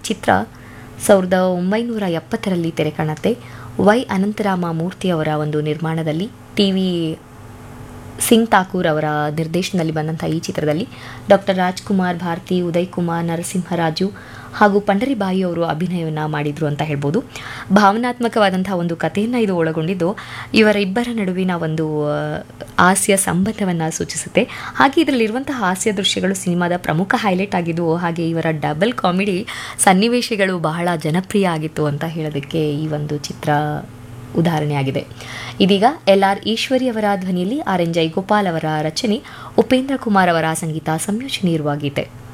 ಚಿತ್ರ ಸಾವಿರದ ಒಂಬೈನೂರ ಎಪ್ಪತ್ತರಲ್ಲಿ ತೆರೆ ಕಾಣುತ್ತೆ ವೈ ಅನಂತರಾಮ ಮೂರ್ತಿ ಅವರ ಒಂದು ನಿರ್ಮಾಣದಲ್ಲಿ ಟಿ ವಿ ಸಿಂಗ್ ಠಾಕೂರ್ ಅವರ ನಿರ್ದೇಶನದಲ್ಲಿ ಬಂದಂಥ ಈ ಚಿತ್ರದಲ್ಲಿ ಡಾಕ್ಟರ್ ರಾಜ್ಕುಮಾರ್ ಭಾರತಿ ಉದಯ್ ಕುಮಾರ್ ನರಸಿಂಹರಾಜು ಹಾಗೂ ಪಂಡರಿಬಾಯಿ ಅವರು ಅಭಿನಯವನ್ನು ಮಾಡಿದರು ಅಂತ ಹೇಳ್ಬೋದು ಭಾವನಾತ್ಮಕವಾದಂಥ ಒಂದು ಕಥೆಯನ್ನು ಇದು ಒಳಗೊಂಡಿದ್ದು ಇವರ ಇಬ್ಬರ ನಡುವಿನ ಒಂದು ಆ, ಹಾಸ್ಯ ಸಂಬಂಧವನ್ನು ಸೂಚಿಸುತ್ತೆ ಹಾಗೆ ಇದರಲ್ಲಿರುವಂತಹ ಹಾಸ್ಯ ದೃಶ್ಯಗಳು ಸಿನಿಮಾದ ಪ್ರಮುಖ ಹೈಲೈಟ್ ಆಗಿದ್ದು ಹಾಗೆ ಇವರ ಡಬಲ್ ಕಾಮಿಡಿ ಸನ್ನಿವೇಶಗಳು ಬಹಳ ಜನಪ್ರಿಯ ಆಗಿತ್ತು ಅಂತ ಹೇಳೋದಕ್ಕೆ ಈ ಒಂದು ಚಿತ್ರ ಉದಾಹರಣೆಯಾಗಿದೆ ಇದೀಗ ಎಲ್ ಆರ್ ಈಶ್ವರಿ ಅವರ ಧ್ವನಿಯಲ್ಲಿ ಆರ್ ಎನ್ ಜೈಗೋಪಾಲ್ ಅವರ ರಚನೆ ಉಪೇಂದ್ರ ಕುಮಾರ್ ಅವರ ಸಂಗೀತ ಸಂಯೋಜನೆ ಇರುವ ಗೀತೆ